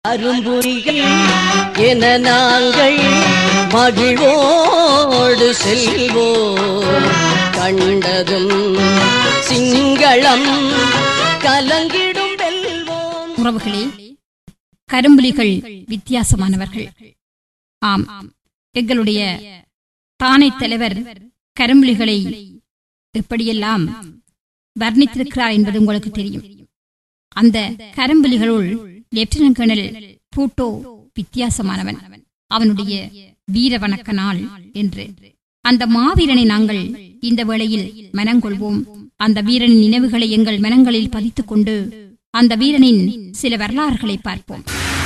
அரும்புலிகள் என நாங்கள் மகிழ்வோடு செல்வோம் கண்டதும் சிங்களம் கலங்கிடும் வெல்வோம் உறவுகளே கரும்புலிகள் வித்தியாசமானவர்கள் ஆம் எங்களுடைய தானை தலைவர் கரும்புலிகளை எப்படியெல்லாம் வர்ணித்திருக்கிறார் என்பது உங்களுக்கு தெரியும் அந்த கரும்புலிகளுள் லெப்டினன்ட் கர்னல் பூட்டோ வித்தியாசமானவன் அவனுடைய வீர வணக்க நாள் என்று அந்த மாவீரனை நாங்கள் இந்த வேளையில் மனங்கொள்வோம் அந்த வீரனின் நினைவுகளை எங்கள் மனங்களில் பதித்துக் கொண்டு அந்த வீரனின் சில வரலாறுகளை பார்ப்போம்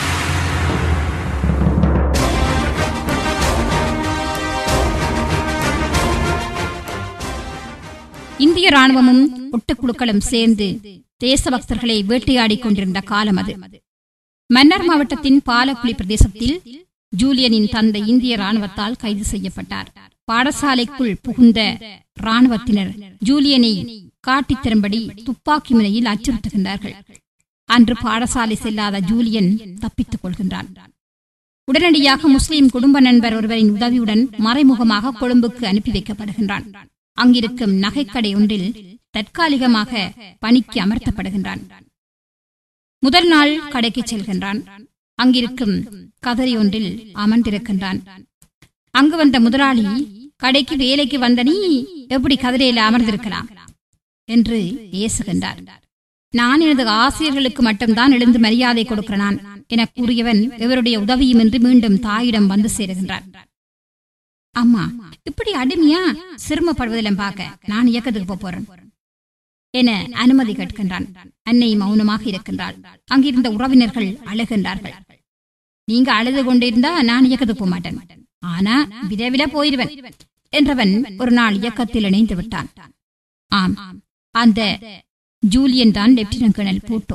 இந்திய ராணுவமும் ஒட்டுக்குழுக்களும் சேர்ந்து தேசபக்தர்களை வேட்டையாடிக் கொண்டிருந்த காலம் அது மன்னர் மாவட்டத்தின் பாலக்குழி பிரதேசத்தில் ஜூலியனின் தந்தை இந்திய ராணுவத்தால் கைது செய்யப்பட்டார் பாடசாலைக்குள் புகுந்த ராணுவத்தினர் ஜூலியனை காட்டித் தரும்படி துப்பாக்கி முனையில் அச்சுறுத்துகின்றார்கள் அன்று பாடசாலை செல்லாத ஜூலியன் தப்பித்துக் கொள்கின்றான் உடனடியாக முஸ்லிம் குடும்ப நண்பர் ஒருவரின் உதவியுடன் மறைமுகமாக கொழும்புக்கு அனுப்பி வைக்கப்படுகின்றான் அங்கிருக்கும் நகைக்கடை ஒன்றில் தற்காலிகமாக பணிக்கு அமர்த்தப்படுகின்றான் முதல் நாள் கடைக்கு செல்கின்றான் அங்கிருக்கும் கதறி ஒன்றில் அமர்ந்திருக்கின்றான் அங்கு வந்த முதலாளி கடைக்கு வேலைக்கு வந்த நீ எப்படி கதிரையில அமர்ந்திருக்கலாம் என்று ஏசுகின்றார் நான் எனது ஆசிரியர்களுக்கு மட்டும்தான் எழுந்து மரியாதை கொடுக்கிறான் என கூறியவன் இவருடைய உதவியுமின்றி மீண்டும் தாயிடம் வந்து சேருகின்றார் அம்மா இப்படி அடிமையா சிரமப்படுவதிலும் பார்க்க நான் இயக்கத்துக்கு போப் போறேன் என அனுமதி கேட்கின்றான் அன்னை மௌனமாக இருக்கின்றாள் அங்கிருந்த உறவினர்கள் அழுகின்றார்கள் நீங்க அழுது கொண்டிருந்தா நான் இயக்கத்துக்கு போக மாட்டேன் ஆனா விரைவில போயிருவன் என்றவன் ஒரு நாள் இயக்கத்தில் இணைந்து விட்டான் ஆம் அந்த ஜூலியன் தான் லெப்டினன்ட் கர்னல் பூட்டோ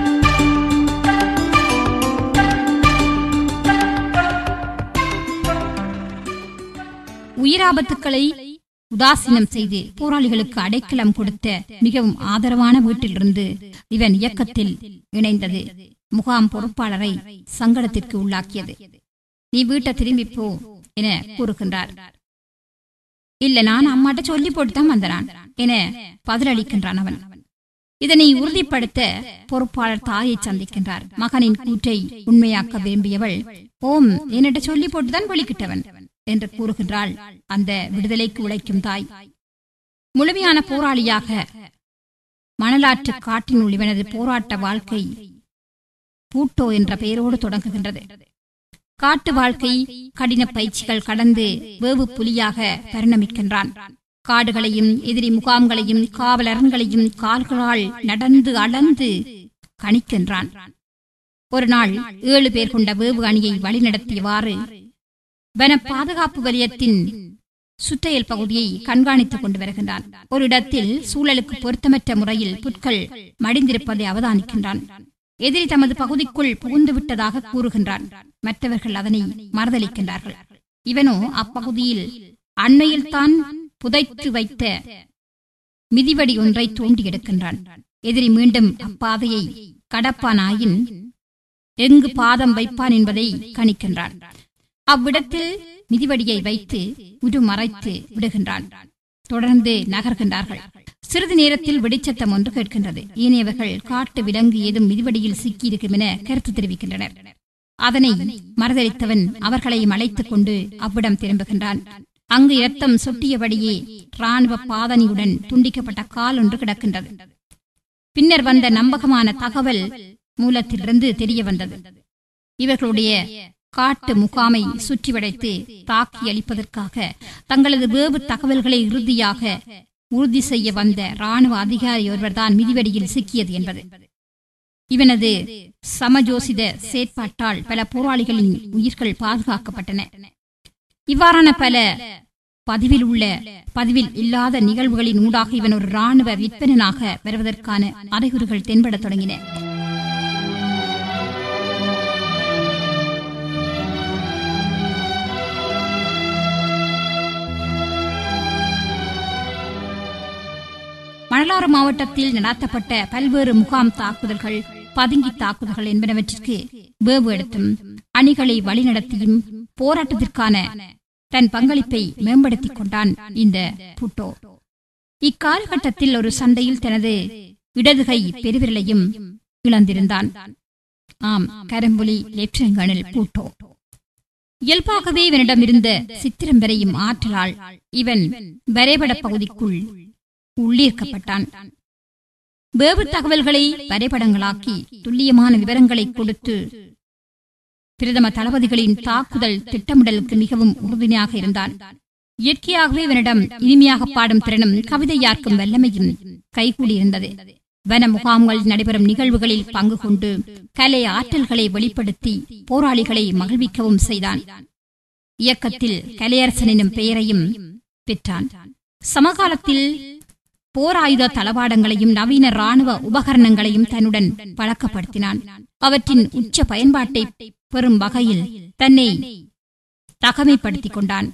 உயிராபத்துக்களை உதாசீனம் செய்து போராளிகளுக்கு அடைக்கலம் கொடுத்த மிகவும் ஆதரவான வீட்டிலிருந்து இவன் இயக்கத்தில் இணைந்தது முகாம் பொறுப்பாளரை சங்கடத்திற்கு உள்ளாக்கியது நீ வீட்டை திரும்பி போ என கூறுகின்றார் இல்ல நான் அம்மாட்ட சொல்லி போட்டுதான் வந்தனான் என பதிலளிக்கின்றான் அவன் இதனை உறுதிப்படுத்த பொறுப்பாளர் தாயை சந்திக்கின்றார் மகனின் கூற்றை உண்மையாக்க விரும்பியவள் ஓம் என்னிட்ட சொல்லி போட்டுதான் வெளிக்கிட்டவன் என்று கூறுகின்றாள் அந்த விடுதலைக்கு உழைக்கும் தாய் முழுமையான போராளியாக மணலாற்று காட்டினுள் இவனது போராட்ட வாழ்க்கை பூட்டோ என்ற பெயரோடு தொடங்குகின்றது காட்டு வாழ்க்கை கடின பயிற்சிகள் கடந்து வேவு புலியாக பரிணமிக்கின்றான் காடுகளையும் எதிரி முகாம்களையும் காவலரன்களையும் கால்களால் நடந்து அளந்து கணிக்கின்றான் ஒரு நாள் ஏழு பேர் கொண்ட வேவு அணியை வழிநடத்தியவாறு வன பாதுகாப்பு வலயத்தின் சுற்றையல் பகுதியை கண்காணித்துக் கொண்டு வருகின்றான் ஒரு இடத்தில் சூழலுக்கு பொருத்தமற்ற முறையில் புற்கள் மடிந்திருப்பதை அவதானிக்கின்றான் எதிரி தமது பகுதிக்குள் புகுந்து விட்டதாக கூறுகின்றான் மற்றவர்கள் அதனை மறுதளிக்கின்றார்கள் இவனோ அப்பகுதியில் அண்மையில் தான் புதைத்து வைத்த மிதிவடி ஒன்றை தோண்டி எடுக்கின்றான் எதிரி மீண்டும் அப்பாதையை கடப்பானாயின் எங்கு பாதம் வைப்பான் என்பதை கணிக்கின்றான் அவ்விடத்தில் மிதிவடியை வைத்து உரு மறைத்து விடுகின்றான் தொடர்ந்து நகர்கின்றார்கள் சிறிது நேரத்தில் வெடிச்சத்தம் ஒன்று கேட்கின்றது ஏனையவர்கள் காட்டு விலங்கு ஏதும் மிதிவடியில் சிக்கியிருக்கும் என கருத்து தெரிவிக்கின்றனர் அதனை மறுதளித்தவன் அவர்களையும் அழைத்துக் கொண்டு அவ்விடம் திரும்புகின்றான் அங்கு இரத்தம் சொட்டியபடியே ராணுவ பாதணியுடன் துண்டிக்கப்பட்ட கால் ஒன்று கிடக்கின்றது பின்னர் வந்த நம்பகமான தகவல் மூலத்திலிருந்து தெரிய வந்தது இவர்களுடைய காட்டு முகாமை சுற்றி வளைத்து தாக்கி அளிப்பதற்காக தங்களது வேவு தகவல்களை இறுதியாக உறுதி செய்ய வந்த ராணுவ அதிகாரி ஒருவர்தான் மிதிவடியில் சிக்கியது என்பது இவனது சமஜோசித செயற்பாட்டால் பல போராளிகளின் உயிர்கள் பாதுகாக்கப்பட்டன இவ்வாறான பல பதிவில் உள்ள பதிவில் இல்லாத நிகழ்வுகளின் ஊடாக இவன் ஒரு ராணுவ விற்பனனாக வருவதற்கான அறிகுறிகள் தென்படத் தொடங்கின மணலாறு மாவட்டத்தில் நடாத்தப்பட்ட பல்வேறு முகாம் தாக்குதல்கள் பதுங்கி தாக்குதல்கள் என்பனவற்றிற்கு வேவு எடுத்தும் அணிகளை வழிநடத்தியும் போராட்டத்திற்கான தன் பங்களிப்பை மேம்படுத்திக் கொண்டான் இந்த புட்டோ இக்காலகட்டத்தில் ஒரு சண்டையில் தனது இடதுகை பெருவிரலையும் இழந்திருந்தான் ஆம் கரம்புலி லெப்டினன்ட் கர்னல் பூட்டோ இயல்பாகவே இவனிடம் இருந்த சித்திரம் வரையும் ஆற்றலால் இவன் வரைபட பகுதிக்குள் உள்ளீர்க்கப்பட்டான் வேவு தகவல்களை வரைபடங்களாக்கி துல்லியமான விவரங்களை கொடுத்து பிரதம தளபதிகளின் தாக்குதல் திட்டமிடலுக்கு மிகவும் உறுதுணையாக இருந்தான் இயற்கையாகவே இவனிடம் இனிமையாக பாடும் திறனும் கவிதையாக்கும் வல்லமையும் கைகூடியிருந்தது வன முகாம்கள் நடைபெறும் நிகழ்வுகளில் பங்கு கொண்டு கலை ஆற்றல்களை வெளிப்படுத்தி போராளிகளை மகிழ்விக்கவும் செய்தான் இயக்கத்தில் கலையரசன் எனும் பெயரையும் பெற்றான் சமகாலத்தில் போர் ஆயுத தளவாடங்களையும் நவீன ராணுவ உபகரணங்களையும் தன்னுடன் பழக்கப்படுத்தினான் அவற்றின் உச்ச பயன்பாட்டை பெறும் வகையில் தன்னை தகமைப்படுத்திக் கொண்டான்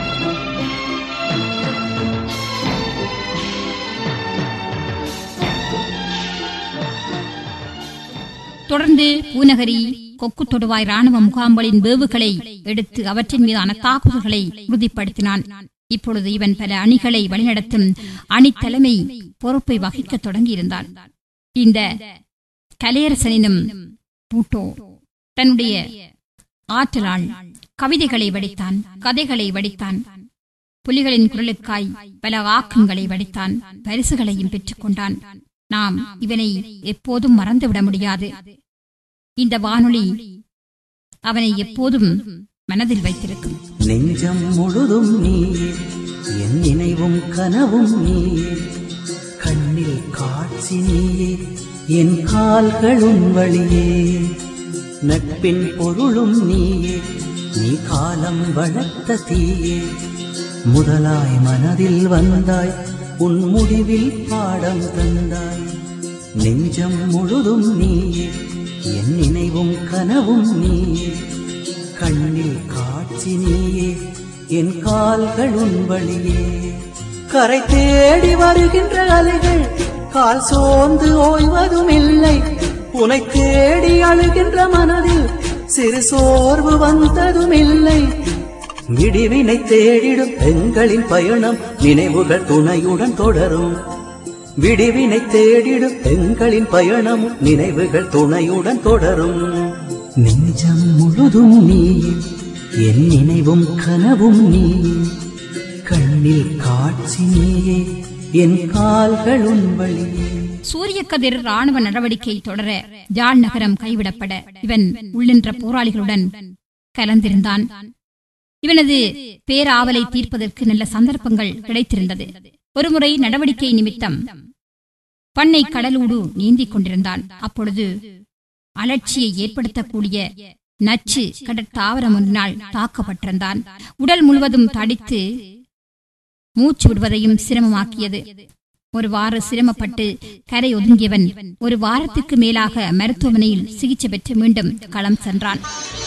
தொடர்ந்து பூநகரி கொக்கு தொடுவாய் ராணுவ முகாம்களின் வேவுகளை எடுத்து அவற்றின் மீதான தாக்குதல்களை உறுதிப்படுத்தினான் இப்பொழுது இவன் பல அணிகளை வழிநடத்தும் அணித்தலைமை பொறுப்பை வகிக்க தொடங்கியிருந்தான் இந்த கலையரசனினும் பூட்டோ தன்னுடைய ஆற்றலால் கவிதைகளை வடித்தான் கதைகளை வடித்தான் புலிகளின் குரலுக்காய் பல ஆக்கங்களை வடித்தான் பரிசுகளையும் பெற்றுக் கொண்டான் நாம் இவனை எப்போதும் மறந்துவிட முடியாது இந்த வானொலி அவனை எப்போதும் மனதில் வைத்திருக்கும் நெஞ்சம் முழுதும் நீயே என் நினைவும் கனவும் நீயே கண்ணில் காட்சி நீயே என் கால்களும் வழியே நட்பின் பொருளும் நீயே நீ காலம் வளர்த்த தீயே முதலாய் மனதில் வந்தாய் உன் முடிவில் பாடம் தந்தாய் நெஞ்சம் முழுதும் நீயே என் நினைவும் கனவும் நீயே கண்ணில் காட்சி நீயே என் கால்கள் உன் வழியே கரை தேடி வருகின்ற அலைகள் கால் சோர்ந்து ஓய்வதும் இல்லை உனை தேடி அழுகின்ற மனதில் சிறு சோர்வு வந்ததும் இல்லை விடிவினை தேடிடும் எங்களின் பயணம் நினைவுகள் துணையுடன் தொடரும் விடிவினை தேடிடும் எங்களின் பயணம் நினைவுகள் துணையுடன் தொடரும் நெஞ்சம் முழுதும் நீ என் நினைவும் கனவும் நீ கண்ணில் காட்சி நீயே என் கால்கள் உன் வழியே சூரிய கதிர் ராணுவ நடவடிக்கை தொடர ஜாழ் நகரம் கைவிடப்பட இவன் உள்ளின்ற போராளிகளுடன் கலந்திருந்தான் இவனது பேராவலை தீர்ப்பதற்கு நல்ல சந்தர்ப்பங்கள் கிடைத்திருந்தது ஒருமுறை நடவடிக்கை நிமித்தம் பண்ணை கடலூடு நீந்திக் கொண்டிருந்தான் அப்பொழுது அலட்சியை ஏற்படுத்தக்கூடிய நச்சு கடற்தாவரம் ஒன்றினால் தாக்கப்பட்டிருந்தான் உடல் முழுவதும் தடித்து மூச்சு விடுவதையும் சிரமமாக்கியது ஒரு வார சிரமப்பட்டு கரை ஒதுங்கியவன் ஒரு வாரத்துக்கு மேலாக மருத்துவமனையில் சிகிச்சை பெற்று மீண்டும் களம் சென்றான்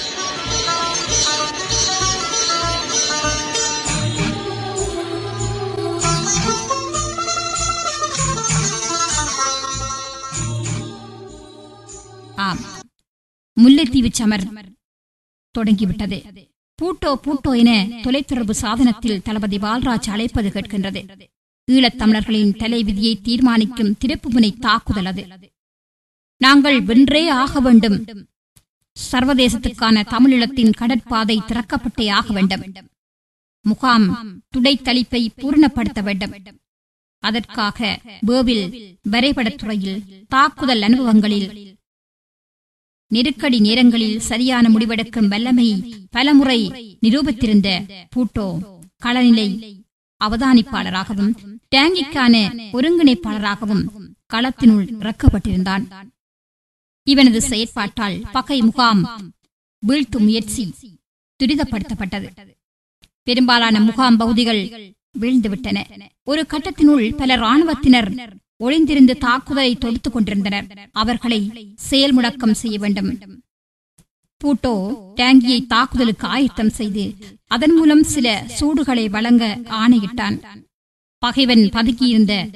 ஆம் முல்லைத்தீவு சமர் தொடங்கிவிட்டது பூட்டோ பூட்டோ என தொலைத்தொடர்பு சாதனத்தில் தளபதி பால்ராஜ் அழைப்பது கேட்கின்றது ஈழத் தமிழர்களின் தலைவிதியை தீர்மானிக்கும் திருப்புமுனை தாக்குதல் அது நாங்கள் வென்றே ஆக வேண்டும் சர்வதேசத்துக்கான தமிழீழத்தின் கடற்பாதை திறக்கப்பட்டே ஆக வேண்டும் முகாம் துடைத்தளிப்பை பூரணப்படுத்த வேண்டும் அதற்காக வேவில் வரைபடத்துறையில் தாக்குதல் அனுபவங்களில் நெருக்கடி நேரங்களில் சரியான முடிவெடுக்கும் வல்லமை பலமுறை நிரூபித்திருந்த பூட்டோ களநிலை அவதானிப்பாளராகவும் டேங்கிக்கான ஒருங்கிணைப்பாளராகவும் களத்தினுள் இறக்கப்பட்டிருந்தான் இவனது செயற்பாட்டால் பகை முகாம் வீழ்த்தும் முயற்சி துரிதப்படுத்தப்பட்டது பெரும்பாலான முகாம் பகுதிகள் வீழ்ந்துவிட்டன ஒரு கட்டத்தினுள் பல ராணுவத்தினர் ஒளிந்திருந்து தாக்குதலை தொடுத்துக் கொண்டிருந்தனர் அவர்களை செயல் முடக்கம் செய்ய வேண்டும் பூட்டோ டேங்கியை தாக்குதலுக்கு ஆயத்தம் செய்து அதன் மூலம் சில சூடுகளை வழங்க ஆணையிட்டான் பகைவன் பதுக்கியிருந்த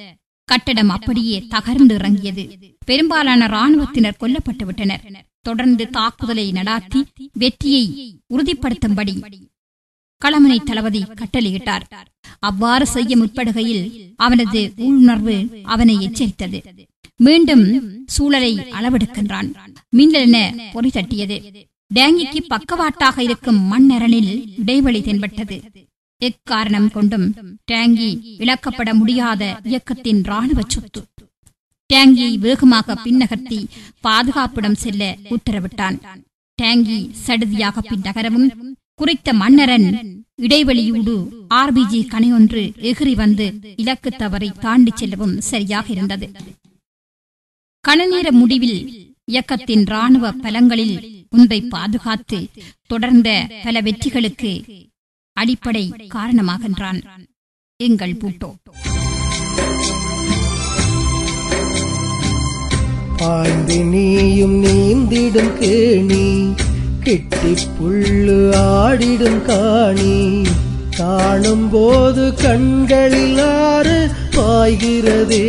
கட்டடம் அப்படியே தகர்ந்து இறங்கியது பெரும்பாலான ராணுவத்தினர் கொல்லப்பட்டு விட்டனர் தொடர்ந்து தாக்குதலை நடாத்தி வெற்றியை உறுதிப்படுத்தும்படி களமனை தளபதி கட்டளையிட்டார் அவ்வாறு செய்ய முற்படுகையில் அவனது உள்ளுணர்வு அவனை எச்சரித்தது மீண்டும் சூழலை அளவெடுக்கின்றான் மின்னலென பொறி தட்டியது டேங்கிக்கு பக்கவாட்டாக இருக்கும் மண்ணரணில் இடைவெளி தென்பட்டது எக்காரணம் கொண்டும் டேங்கி இழக்கப்பட முடியாத இயக்கத்தின் ராணுவ சொத்து டேங்கியை வேகமாக பின்னகர்த்தி பாதுகாப்பிடம் செல்ல உத்தரவிட்டான் டேங்கி சடுதியாக பின்னகரவும் குறித்த மன்னரன் இடைவெளியோடு ஆர்பிஜி கணையொன்று எகிரி வந்து இலக்கு தவறை தாண்டி செல்லவும் சரியாக இருந்தது கணநேர முடிவில் இயக்கத்தின் ராணுவ பலங்களில் ஒன்றை பாதுகாத்து தொடர்ந்த பல வெற்றிகளுக்கு அடிப்படை காரணமாகின்றான் எங்கள் பூட்டோ பாய்ந்து நீயும் நீந்திடும் கேணி கெட்டி புல்லு ஆடிடும் காணி காணும் போது கண்களில் ஆறு பாய்கிறதே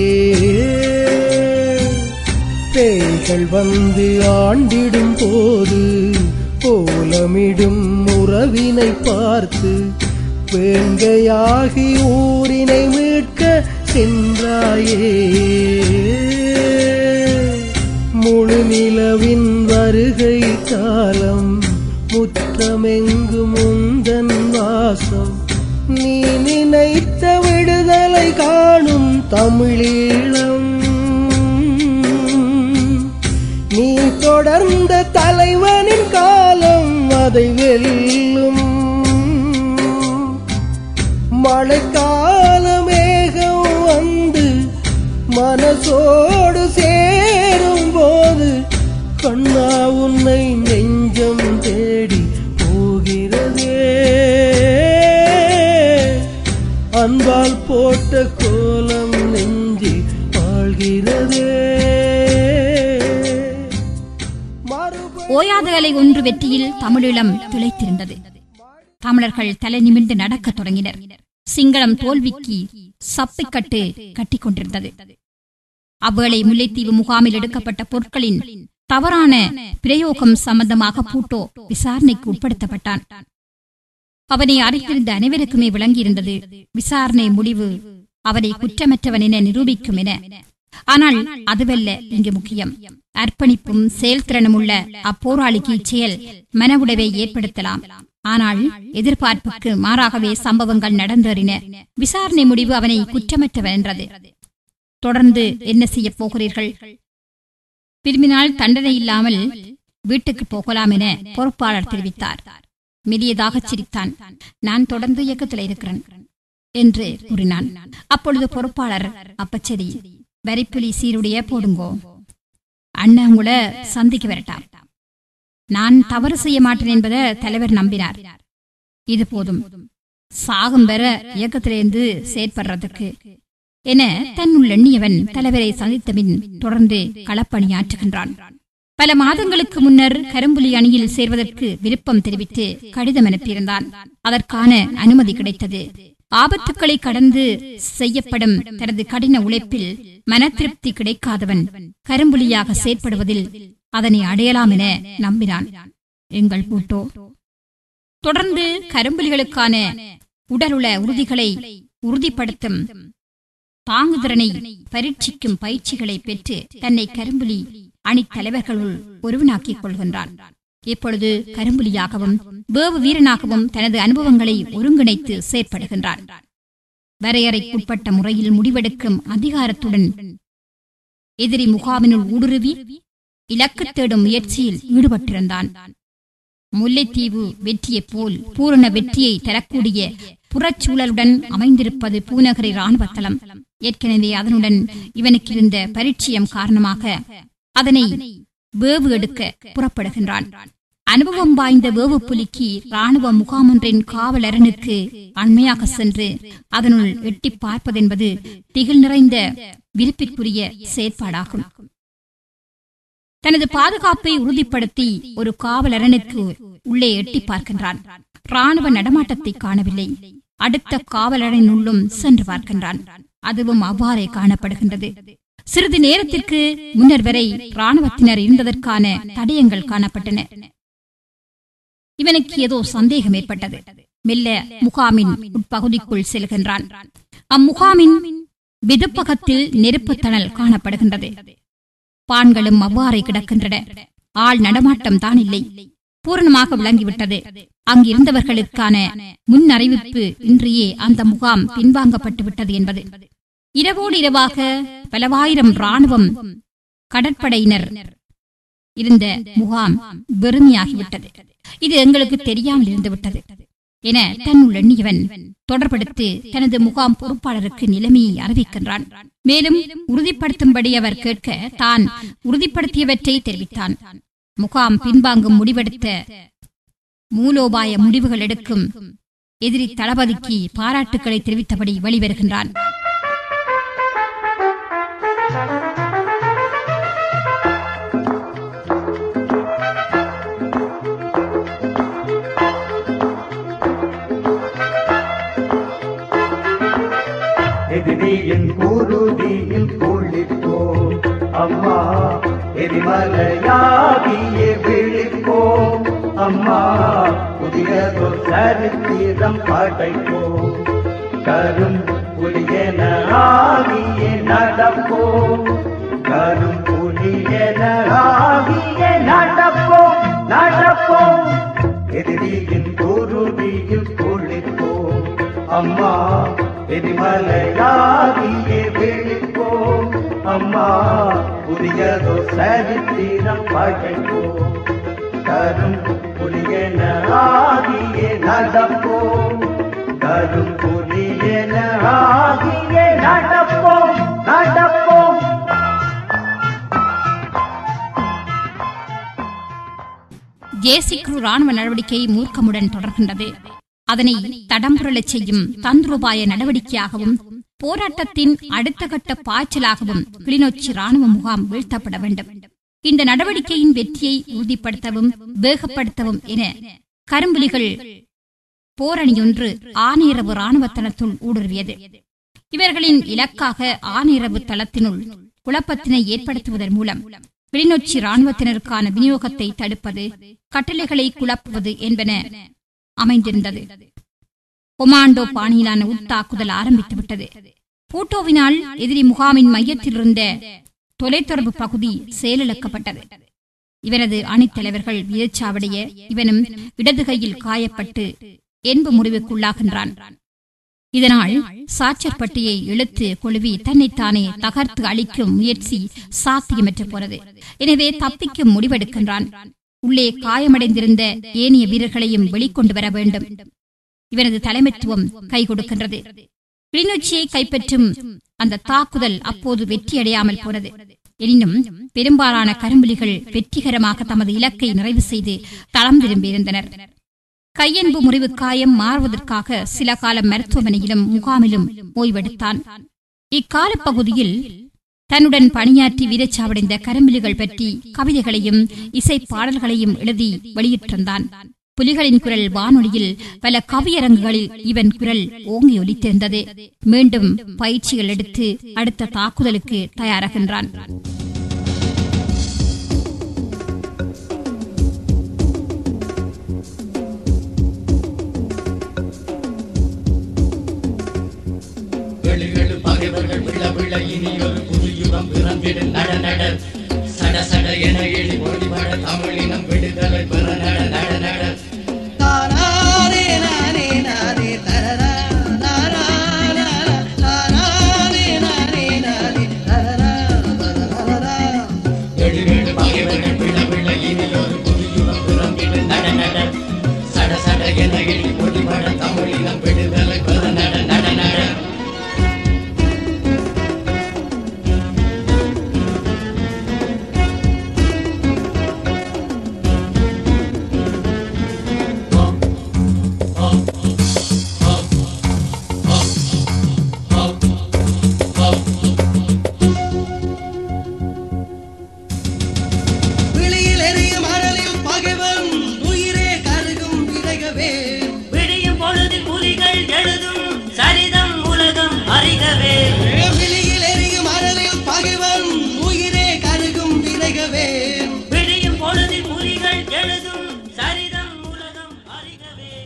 பேய்கள் வந்து ஆண்டிடும் போது கோலமிடும் உறவினை பார்த்து வேங்கையாகி ஊரினை மீட்க சென்றாயே முழு நிலவின் வருகை காலம் முற்றமெங்கும் உந்தன் வாசம் நீ நினைத்த விடுதலை காணும் தமிழீழம் நீ தொடர்ந்த தலைவனின் காலம் அதை வெல்லும் மழைக்கால மேகம் வந்து மனசோடு சேரும் போது கண்ணா உன்னை நெஞ்சம் தேடி போகிறதே அன்பால் போட்ட கோலம் நெஞ்சி வாழ்கிறதே மறுபடி ஓயாத அலை ஒன்று வெற்றியில் தமிழீழம் திளைத்திருந்தது தமிழர்கள் தலை நிமிர்ந்து நடக்கத் தொடங்கினர் சிங்களம் தோல்விக்கு சப்பைக்கட்டு கட்டிக் கொண்டிருந்தது அவ்வேளை முல்லைத்தீவு முகாமில் எடுக்கப்பட்ட பொருட்களின் தவறான பிரயோகம் சம்பந்தமாக பூட்டோ விசாரணைக்கு உட்படுத்தப்பட்டான் அவனை அறிந்திருந்த அனைவருக்குமே விளங்கியிருந்தது விசாரணை முடிவு அவனை குற்றமற்றவன் என நிரூபிக்கும் என ஆனால் அதுவல்ல இங்கு முக்கியம் அர்ப்பணிப்பும் செயல்திறனும் உள்ள அப்போராளிக்கு இச்செயல் மன உடைவை ஏற்படுத்தலாம் ஆனால் எதிர்பார்ப்புக்கு மாறாகவே சம்பவங்கள் நடந்தேறின விசாரணை முடிவு அவனை குற்றமற்றவன் என்றது தொடர்ந்து என்ன செய்யப் போகிறீர்கள் விரும்பினால் தண்டனை இல்லாமல் வீட்டுக்கு போகலாம் என பொறுப்பாளர் தெரிவித்தார் மெலியதாக சிரித்தான் நான் தொடர்ந்து இயக்கத்தில் இருக்கிறேன் என்று கூறினான் அப்பொழுது பொறுப்பாளர் அப்பச்சரி வரிப்புலி சீருடைய போடுங்கோ அண்ணன் உங்களை சந்திக்க வரட்டாம் நான் தவறு செய்ய மாட்டேன் என்பதை தலைவர் நம்பினார் இது போதும் சாகும் வர இயக்கத்திலிருந்து செயற்படுறதுக்கு என தன்னுள் எண்ணியவன் தலைவரை சந்தித்த பின் தொடர்ந்து களப்பணியாற்றுகின்றான் பல மாதங்களுக்கு முன்னர் கரும்புலி அணியில் சேர்வதற்கு விருப்பம் தெரிவித்து கடிதம் அனுப்பியிருந்தான் அதற்கான அனுமதி கிடைத்தது ஆபத்துக்களை கடந்து செய்யப்படும் தனது கடின உழைப்பில் மன திருப்தி கிடைக்காதவன் கரும்புலியாக செயற்படுவதில் அதனை அடையலாம் என நம்பினான் எங்கள் பூட்டோ தொடர்ந்து கரும்புலிகளுக்கான உடலுள்ள உறுதிகளை உறுதிப்படுத்தும் தாங்குதிறனை பரீட்சிக்கும் பயிற்சிகளை பெற்று தன்னை கரும்புலி அணித் தலைவர்களுள் ஒருவனாக்கிக் கொள்கின்றான் இப்பொழுது கரும்புலியாகவும் வேவு வீரனாகவும் தனது அனுபவங்களை ஒருங்கிணைத்து செயற்படுகின்றான் வரையறைக்குட்பட்ட முறையில் முடிவெடுக்கும் அதிகாரத்துடன் எதிரி முகாமினுள் ஊடுருவி இலக்கு தேடும் முயற்சியில் ஈடுபட்டிருந்தான் முல்லைத்தீவு வெற்றியைப் போல் பூரண வெற்றியை தரக்கூடிய புறச்சூழலுடன் அமைந்திருப்பது பூநகரி ராணுவ தளம் ஏற்கனவே அதனுடன் இவனுக்கு இருந்த பரிச்சயம் காரணமாக அதனை வேவு எடுக்க புறப்படுகின்றான் அனுபவம் வாய்ந்த வேவு புலிக்கு ராணுவ முகாமொன்றின் காவலரனுக்கு அண்மையாக சென்று அதனுள் எட்டி பார்ப்பதென்பது திகில் நிறைந்த விருப்பிற்குரிய செயற்பாடாகும் தனது பாதுகாப்பை உறுதிப்படுத்தி ஒரு காவலரனுக்கு உள்ளே எட்டி பார்க்கின்றான் ராணுவ நடமாட்டத்தை காணவில்லை அடுத்த காவலரனுள்ளும் சென்று பார்க்கின்றான் அதுவும் அவ்வாறே காணப்படுகின்றது சிறிது நேரத்திற்கு முன்னர் வரை ராணுவத்தினர் இருந்ததற்கான தடயங்கள் காணப்பட்டன இவனுக்கு ஏதோ சந்தேகம் ஏற்பட்டது மெல்ல முகாமின் உட்பகுதிக்குள் செல்கின்றான் அம்முகாமின் விதுப்பகத்தில் நெருப்பு தணல் காணப்படுகின்றது பான்களும் அவ்வாறே கிடக்கின்றன ஆள் நடமாட்டம் தான் இல்லை பூரணமாக விளங்கிவிட்டது அங்கிருந்தவர்களுக்கான முன் அறிவிப்பு இன்றியே அந்த முகாம் பின்வாங்கப்பட்டு விட்டது என்பது இரவோடு இரவாக பலவாயிரம் ராணுவம் கடற்படையினர் இருந்த முகாம் வெறுமையாகிவிட்டது இது எங்களுக்கு தெரியாமல் இருந்து விட்டது என தன்னுள் எண்ணியவன் தொடர்படுத்தி தனது முகாம் பொறுப்பாளருக்கு நிலைமையை அறிவிக்கின்றான் மேலும் உறுதிப்படுத்தும்படி அவர் கேட்க தான் உறுதிப்படுத்தியவற்றை தெரிவித்தான் முகாம் பின்வாங்கும் முடிவெடுத்த மூலோபாய முடிவுகள் எடுக்கும் எதிரி தளபதிக்கு பாராட்டுக்களை தெரிவித்தபடி வெளிவருகின்றான் எதிரியின் குருதியில் குளிப்போ அம்மா எரிமலையாகியே விழிப்போ அம்மா புதியதோ சரித்திரம் படைப்போ கரும் புலியன ஆகியே நடப்போ கரும் புலியன ஆகியே நடப்போ நடப்போ எதிரியின் குருதியில் குளிப்போ அம்மா எரிமலையாகியே விழிப்போ அம்மா புதியதோ சரித்திரம் படைப்போ கரும் புலியன ஆகியே நடப்போ கரும் புலியன ஆகியே நடப்போ நடப்போ ஜேசிக்ரு ராணுவ நடவடிக்கை மூர்க்கமுடன் தொடர்கின்றது அதனை தடம்புரளச் செய்யும் தந்திரோபாய நடவடிக்கையாகவும் போராட்டத்தின் அடுத்த கட்ட பாய்ச்சலாகவும் கிளிநொச்சி ராணுவ முகாம் வீழ்த்தப்பட வேண்டும் இந்த நடவடிக்கையின் வெற்றியை உறுதிப்படுத்தவும் வேகப்படுத்தவும் என கரும்புலிகள் போரணியொன்று ஆனையரவு ராணுவ தளத்துள் ஊடுருவியது இவர்களின் இலக்காக ஆனையரவு தளத்தினுள் குழப்பத்தினை ஏற்படுத்துவதன் மூலம் கிளிநொச்சி ராணுவத்தினருக்கான விநியோகத்தை தடுப்பது கட்டளைகளை குழப்புவது என்பன அமைந்திருந்தது கொமாண்டோ பாணியிலான உட்தாக்குதல் ஆரம்பித்து விட்டது பூட்டோவினால் எதிரி முகாமின் மையத்தில் இருந்த தொலைத்தொடர்பு பகுதி செயலிழக்கப்பட்டது இவரது அணித்தலைவர்கள் வீரச்சாவடைய இவனும் இடது கையில் காயப்பட்டு என்பு முறிவுக்குள்ளாகின்றான் இதனால் சாச்சர்பட்டியை இழுத்து கொழுவி தன்னைத்தானே தகர்த்து அழிக்கும் முயற்சி சாத்தியமற்று போனது எனவே தப்பிக்கும் முடிவெடுக்கின்றான் உள்ளே காயமடைந்திருந்த ஏனைய வீரர்களையும் வெளிக்கொண்டு வர வேண்டும் இவனது தலைமைத்துவம் கை கொடுக்கின்றது கிளிநொச்சியை கைப்பற்றும் அந்த தாக்குதல் அப்போது வெற்றியடையாமல் போனது எனினும் பெரும்பாலான கரும்புலிகள் வெற்றிகரமாக தமது இலக்கை நிறைவு செய்து தளம் திரும்பியிருந்தனர் கையன்பு முறிவு காயம் மாறுவதற்காக சில காலம் மருத்துவமனையிலும் முகாமிலும் ஓய்வெடுத்தான் இக்காலப்பகுதியில் தன்னுடன் பணியாற்றி வீரச்சாவடைந்த கரும்பிலிகள் பற்றி கவிதைகளையும் இசை பாடல்களையும் எழுதி வெளியிட்டிருந்தான் புலிகளின் குரல் வானொலியில் பல கவியரங்குகளில் இவன் குரல் ஓங்கி ஒலித்திருந்தது மீண்டும் பயிற்சிகள் எடுத்து அடுத்த தாக்குதலுக்கு தயாராகின்றான் வெளிகளு பகைவர்கள் விழ விழ இனியொரு புதுயுகம் பிறந்திடு நட நட சட சட என எழி ஒளிபட தமிழினம் விடுதலை பெற நட நட நட வெளிகளு பகைவர்கள் விழ விழ இனியொரு புதுயுகம் பிறந்திடு நட நட சட சட என எழி ஒளிபட தமிழினம் விடுதலை பெற நட நட நட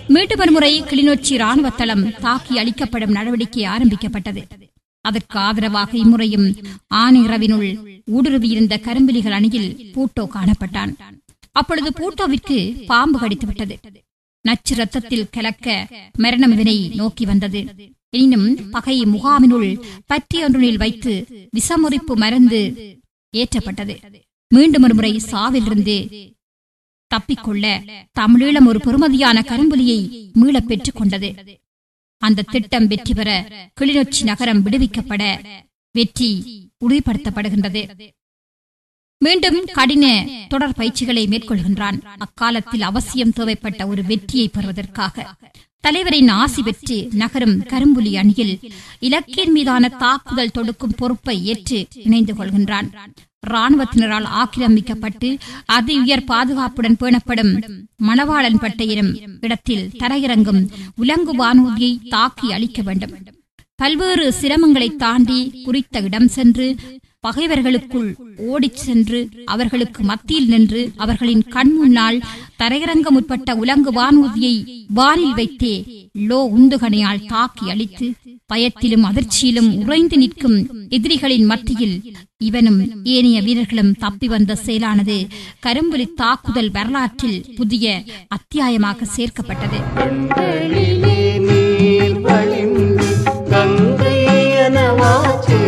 மீண்டும் ஒருமுறை கிளிநொச்சி ராணுவ தளம் தாக்கி அளிக்கப்படும் நடவடிக்கை ஆரம்பிக்கப்பட்டது அதற்கு ஆதரவாக இம்முறையும் ஆணிரவினுள் ஊடுருவியிருந்த கரும்பிலிகள் அணியில் பூட்டோ காணப்பட்டான் அப்பொழுது பூட்டோவிற்கு பாம்பு கடித்துவிட்டது நச்சு ரத்தத்தில் கலக்க மரணம் இதனை நோக்கி வந்தது எனினும் பகை முகாமினுள் பற்றி ஒன்றில் வைத்து விசமுறிப்பு மருந்து ஏற்றப்பட்டது மீண்டும் ஒரு முறை சாவிலிருந்து தப்பிக்கொள்ள தமிழீழம் ஒரு பெறுமதியான கரும்புலியை மீளப் பெற்றுக் கொண்டது அந்த திட்டம் வெற்றி பெற கிளிநொச்சி நகரம் விடுவிக்கப்பட வெற்றி உறுதிப்படுத்தப்படுகின்றது மீண்டும் கடின தொடர் பயிற்சிகளை மேற்கொள்கின்றான் அக்காலத்தில் அவசியம் தேவைப்பட்ட ஒரு வெற்றியை பெறுவதற்காக தலைவரின் ஆசி பெற்று நகரும் கரும்புலி அணியில் இலக்கின் மீதான தாக்குதல் தொடுக்கும் பொறுப்பை ஏற்று இணைந்து கொள்கின்றான் ராணுவத்தினரால் ஆக்கிரமிக்கப்பட்டு அதி உயர் பாதுகாப்புடன் பேணப்படும் மணவாளன் பட்டையிடும் இடத்தில் தரையிறங்கும் உலங்கு வானூர்தியை தாக்கி அளிக்க வேண்டும் பல்வேறு சிரமங்களை தாண்டி குறித்த இடம் சென்று பகைவர்களுக்குள் ஓடிச் சென்று அவர்களுக்கு மத்தியில் நின்று அவர்களின் கண் முன்னால் தரையிறங்க முற்பட்ட உலங்கு வானூர்தியை வானில் வைத்தே லோ உந்துகணையால் தாக்கி அளித்து பயத்திலும் அதிர்ச்சியிலும் உறைந்து நிற்கும் எதிரிகளின் மத்தியில் இவனும் ஏனைய வீரர்களும் தப்பி வந்த செயலானது கரும்புலி தாக்குதல் வரலாற்றில் புதிய அத்தியாயமாக சேர்க்கப்பட்டது கண்களிலே நீர் வழிந்து கங்கை எனவாச்சு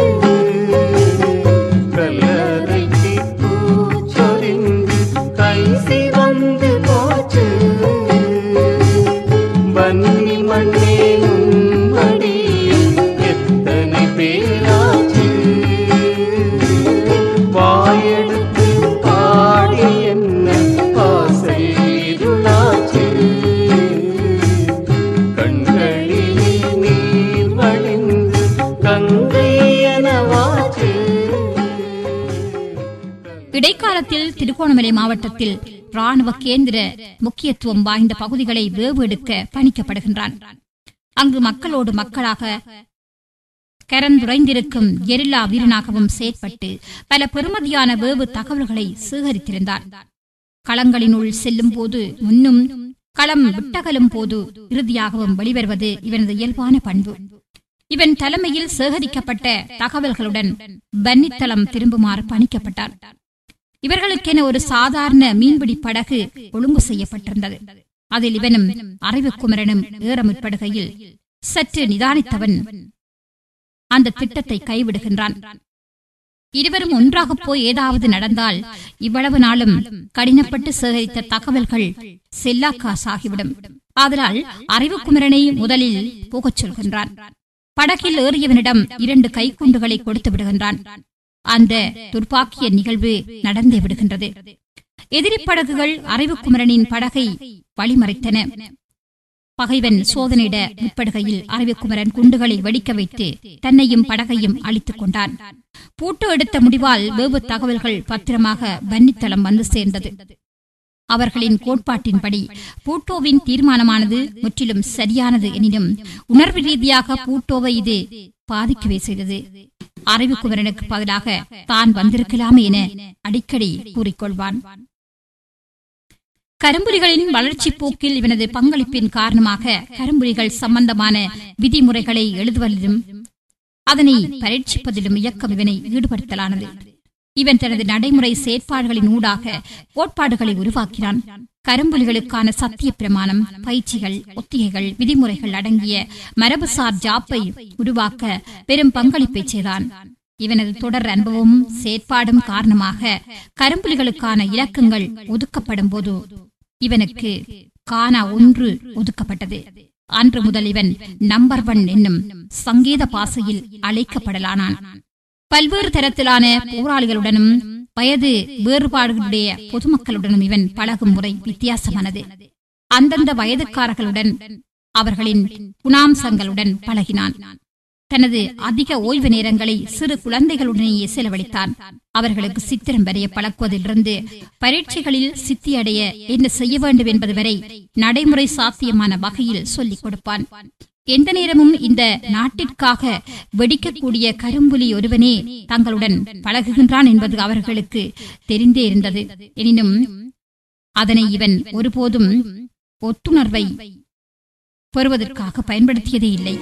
கல்லறைக்கு பூச்சொரிந்து கை சிவந்து போச்சு வன்னி மண்ணே உன்மடியில் எத்தனை பேராச்சு வாயெடுத்து பாடி என்ன ஆசை இருளாச்சு கண்களிலே நீர் வழிந்து கங்கை எனவாச்சு இடைக்காலத்தில் திருகோணமலை மாவட்டத்தில் ராணுவ கேந்திர முக்கியத்துவம் வாய்ந்த பகுதிகளை வேவு எடுக்க பணிக்கப்படுகின்றான் அங்கு மக்களோடு மக்களாக கரந்துரைந்திருக்கும் எரில்லா வீரனாகவும் செயற்பட்டு பல பெருமதியான வேவு தகவல்களை சேகரித்திருந்தான் களங்களினுள் செல்லும் போது முன்னும் களம் விட்டகலும் போது இறுதியாகவும் வெளிவருவது இவனது இயல்பான பண்பு இவன் தலைமையில் சேகரிக்கப்பட்ட தகவல்களுடன் பன்னித்தளம் திரும்புமாறு பணிக்கப்பட்டார் இவர்களுக்கென ஒரு சாதாரண மீன்பிடி படகு ஒழுங்கு செய்யப்பட்டிருந்தது அதில் இவனும் அறிவுக்குமரனும் ஏற முற்படுகையில் சற்று நிதானித்தவன் அந்த திட்டத்தை கைவிடுகின்றான் இருவரும் ஒன்றாக போய் ஏதாவது நடந்தால் இவ்வளவு நாளும் கடினப்பட்டு சேகரித்த தகவல்கள் செல்லாக்காசாகிவிடும் ஆதலால் அறிவுக்குமரனை முதலில் போகச் சொல்கின்றான் படகில் ஏறியவனிடம் இரண்டு கைக்குண்டுகளை கொடுத்து விடுகின்றான் அந்த துர்ப்பாக்கிய நிகழ்வு நடந்தே விடுகின்றது எதிரி படகுகள் அறிவுக்குமரனின் படகை வழிமறைத்தன பகைவன் சோதனையிட முற்படுகையில் அறிவுக்குமரன் குண்டுகளை வெடிக்க வைத்து தன்னையும் படகையும் அழித்துக் கொண்டான் பூட்டு எடுத்த முடிவால் வேவு தகவல்கள் பத்திரமாக பன்னித்தளம் வந்து சேர்ந்தது அவர்களின் கோட்பாட்டின்படி பூட்டோவின் தீர்மானமானது முற்றிலும் சரியானது எனினும் உணர்வு ரீதியாக பூட்டோவை இது பாதிக்கவே செய்தது அறிவுக்குமரனுக்கு பதிலாக தான் வந்திருக்கலாமே என அடிக்கடி கூறிக்கொள்வான் கரும்புலிகளின் வளர்ச்சி போக்கில் இவனது பங்களிப்பின் காரணமாக கரும்புலிகள் சம்பந்தமான விதிமுறைகளை எழுதுவதிலும் அதனை பரீட்சிப்பதிலும் இயக்கம் இவனை ஈடுபடுத்தலானது இவன் தனது நடைமுறை செயற்பாடுகளின் ஊடாக கோட்பாடுகளை உருவாக்கினான் கரும்புலிகளுக்கான சத்திய பிரமாணம் பயிற்சிகள் ஒத்திகைகள் விதிமுறைகள் அடங்கிய மரபுசார் ஜாப்பை உருவாக்க பெரும் பங்களிப்பை செய்தான் இவனது தொடர் அனுபவமும் செயற்பாடும் காரணமாக கரும்புலிகளுக்கான இலக்கங்கள் ஒதுக்கப்படும் போது இவனுக்கு கானா ஒன்று ஒதுக்கப்பட்டது அன்று முதல் இவன் நம்பர் ஒன் என்னும் சங்கீத பாசையில் அழைக்கப்படலானான் பல்வேறு தரத்திலான போராளிகளுடனும் வயது வேறுபாடுகளுடைய பொதுமக்களுடனும் இவன் பழகும் முறை வித்தியாசமானது அந்தந்த வயதுக்காரர்களுடன் அவர்களின் குணாம்சங்களுடன் பழகினான் தனது அதிக ஓய்வு நேரங்களை சிறு குழந்தைகளுடனேயே செலவழித்தான் அவர்களுக்கு சித்திரம் வரைய பழக்குவதிலிருந்து பரீட்சைகளில் சித்தியடைய என்ன செய்ய வேண்டும் என்பது வரை நடைமுறை சாத்தியமான வகையில் சொல்லிக் கொடுப்பான் எந்த நேரமும் இந்த நாட்டிற்காக வெடிக்கக்கூடிய கரும்புலி ஒருவனே தங்களுடன் பழகுகின்றான் என்பது அவர்களுக்கு தெரிந்தே இருந்தது எனினும் அதனை இவன் ஒருபோதும் ஒத்துணர்வை பெறுவதற்காக பயன்படுத்தியதே இல்லை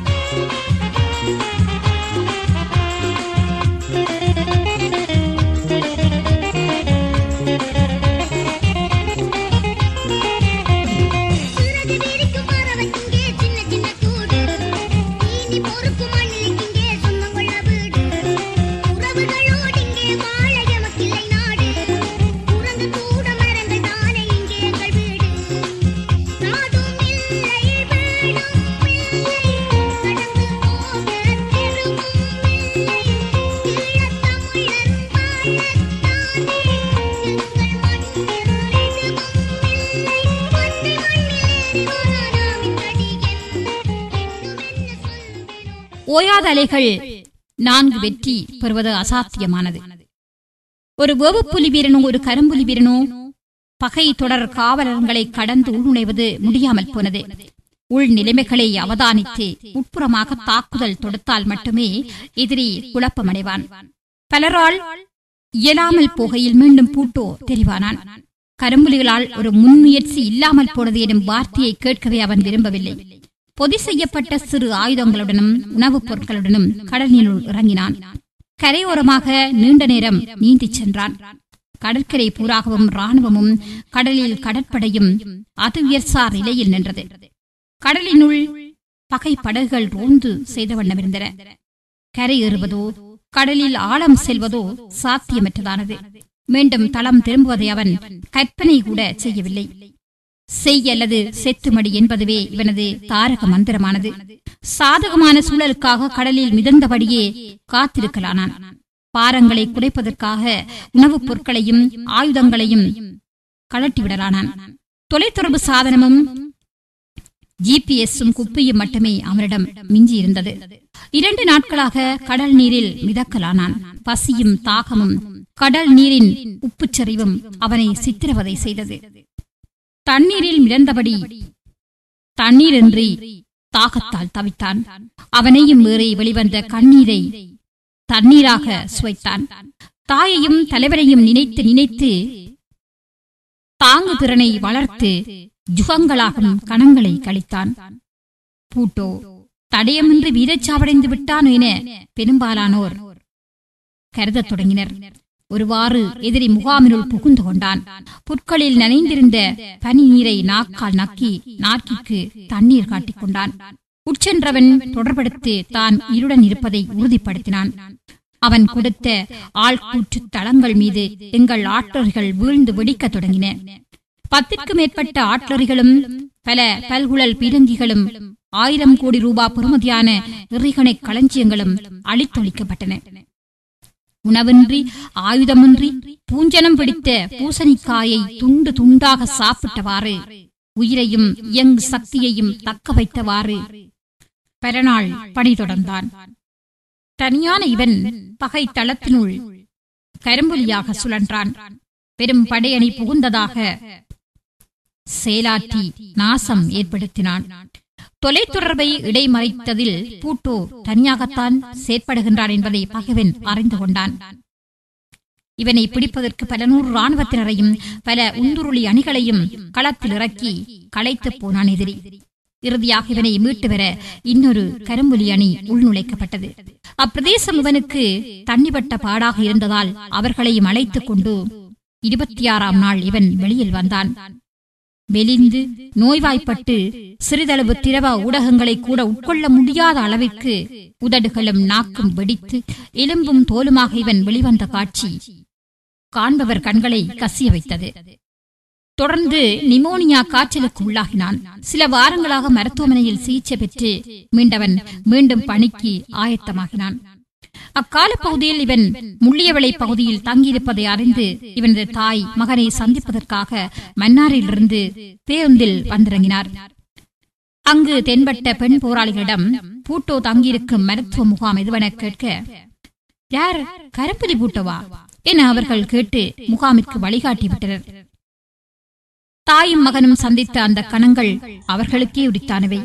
சிறகு விரிக்கும் பறவைக்கிங்கே சின்ன சின்ன கூடு தீனி பொறுக்கும் மண்ணிற்கிங்கே சொந்தம் கொள்ள வீடு உறவுகளோடு இங்கே வாழ எமக்கில்லை நாடு குரங்கு கூட மரங்கள் தானே இங்கே எங்கள் வீடு நாடும் இல்லை வீடும் இல்லை கடந்து போக தெருவும் இல்லை ஈழத்தமிழன் பாடத்தானே எங்கள் மண்ணில் எதுவும் இல்லை மண்ணை மண்ணிலேறி வரானாவின் கடியன் என்னுமென்ன சொல்வேனோ ஓயாத அலைகள் நான்கு வெற்றி பெறுவது அசாத்தியமானது ஒரு வேவுப்புலி வீரனோ ஒரு கரும்புலி வீரனோ பகை தொடர் காவலர்களை கடந்து உள்நுழைவது முடியாமல் போனது உள் நிலைமைகளை அவதானித்து உட்புறமாக தாக்குதல் தொடுத்தால் மட்டுமே எதிரி குழப்பமடைவான் பலரால் இயலாமல் போகையில் மீண்டும் பூட்டோ தெரிவானான் கரும்புலிகளால் ஒரு முன்முயற்சி இல்லாமல் போனது எனும் வார்த்தையை கேட்கவே அவன் விரும்பவில்லை பொதி செய்யப்பட்ட சிறு ஆயுதங்களுடனும் உணவுப் பொருட்களுடனும் கடலினுள் இறங்கினான் கரையோரமாக நீண்ட நேரம் நீந்திச் சென்றான் கடற்கரை பூராகவும் ராணுவமும் கடலில் கடற்படையும் அது உயர்சார் நிலையில் நின்றது கடலினுள் பகை படகுகள் ரோந்து செய்த வண்ணமிருந்தன கரை ஏறுவதோ கடலில் ஆழம் செல்வதோ சாத்தியமற்றதானது மீண்டும் தளம் திரும்புவதை அவன் கற்பனை கூட செய்யவில்லை செய் அல்லது செத்துமடி என்பதுவே இவனது தாரக மந்திரமானது சாதகமான சூழலுக்காக கடலில் மிதந்தபடியே காத்திருக்கலானான் பாரங்களை குறைப்பதற்காக உணவுப் பொருட்களையும் ஆயுதங்களையும் கழட்டிவிடலானான் தொலைத்தொடர்பு சாதனமும் ஜிபிஎஸும் குப்பியும் மட்டுமே அவனிடம் மிஞ்சி இருந்தது இரண்டு நாட்களாக கடல் நீரில் மிதக்கலானான் பசியும் தாகமும் கடல் நீரின் உப்புச்சரிவும் அவனை சித்திரவதை செய்தது தண்ணீரில் மிதந்தபடி தண்ணீரின்றி தாகத்தால் தவித்தான் அவனையும் மீறி வெளிவந்த கண்ணீரை தண்ணீராக சுவைத்தான் தாயையும் தலைவரையும் நினைத்து நினைத்து தாங்கு திறனை வளர்த்து ஜுகங்களாகும் கணங்களை கழித்தான் பூட்டோ தடயமின்றி வீரச்சாவடைந்து விட்டான் என பெரும்பாலானோர் கருதத் தொடங்கினர் ஒருவாறு எதிரி முகாமினுள் புகுந்து கொண்டான் புற்களில் நனைந்திருந்த பனி நீரை நாக்கால் நக்கி நாக்கிற்கு தண்ணீர் காட்டிக் கொண்டான் உட்சென்றவன் தொடர்படுத்தி தான் இருடன் இருப்பதை உறுதிப்படுத்தினான் அவன் கொடுத்த ஆள்கூற்று தளங்கள் மீது எங்கள் ஆற்றல்கள் வீழ்ந்து வெடிக்கத் தொடங்கின பத்திற்கு மேற்பட்ட ஆற்றல்களும் பல பல்குழல் பீரங்கிகளும் ஆயிரம் கோடி ரூபாய் பெறுமதியான இறைகணை களஞ்சியங்களும் அழித்தொழிக்கப்பட்டன உணவின்றி ஆயுதமின்றி பூஞ்சனம் பிடித்த பூசணிக்காயை துண்டு துண்டாக சாப்பிட்டவாறு உயிரையும் இயங்கு சக்தியையும் தக்க வைத்தவாறு பரநாள் பணி தொடர்ந்தான் தனியான இவன் பகை தளத்தினுள் கரும்புலியாக சுழன்றான் பெரும் படையணி புகுந்ததாக செயலாற்றி நாசம் ஏற்படுத்தினான் தொலைத்தொடர்பை இடைமறைத்ததில் பூட்டோ தனியாகத்தான் செயற்படுகின்றான் என்பதை பகைவன் அறிந்து கொண்டான் இவனை பிடிப்பதற்கு பல நூறு ராணுவத்தினரையும் பல உந்துருளி அணிகளையும் களத்தில் இறக்கி களைத்துப் போனான் எதிரி இறுதியாக இவனை மீட்டு வர இன்னொரு கரும்புலி அணி உள்நுழைக்கப்பட்டது அப்பிரதேசம் இவனுக்கு தண்ணிப்பட்ட பாடாக இருந்ததால் அவர்களையும் அழைத்துக் கொண்டு இருபத்தி ஆறாம் நாள் இவன் வெளியில் வந்தான் மெலிந்து நோய்வாய்ப்பட்டு சிறிதளவு திரவ ஊடகங்களை கூட உட்கொள்ள முடியாத அளவிற்கு உதடுகளும் நாக்கும் வெடித்து எலும்பும் தோலுமாக இவன் வெளிவந்த காட்சி காண்பவர் கண்களை கசிய வைத்தது தொடர்ந்து நிமோனியா காய்ச்சலுக்கு உள்ளாகினான் சில வாரங்களாக மருத்துவமனையில் சிகிச்சை பெற்று மீண்டவன் மீண்டும் பணிக்கு ஆயத்தமாகினான் அக்கால பகுதியில் இவன் முள்ளியவளை பகுதியில் தங்கியிருப்பதை அறிந்து இவனது தாய் மகனை சந்திப்பதற்காக மன்னாரிலிருந்து பேருந்தில் வந்திறங்கினார் அங்கு தென்பட்ட பெண் போராளிகளிடம் பூட்டோ தங்கியிருக்கும் மருத்துவ முகாம் எதுவென கேட்க யார் கருப்புலி பூட்டோவா என அவர்கள் கேட்டு முகாமிற்கு வழிகாட்டி விட்டனர் தாயும் மகனும் சந்தித்த அந்த கணங்கள் அவர்களுக்கே உரித்தானவை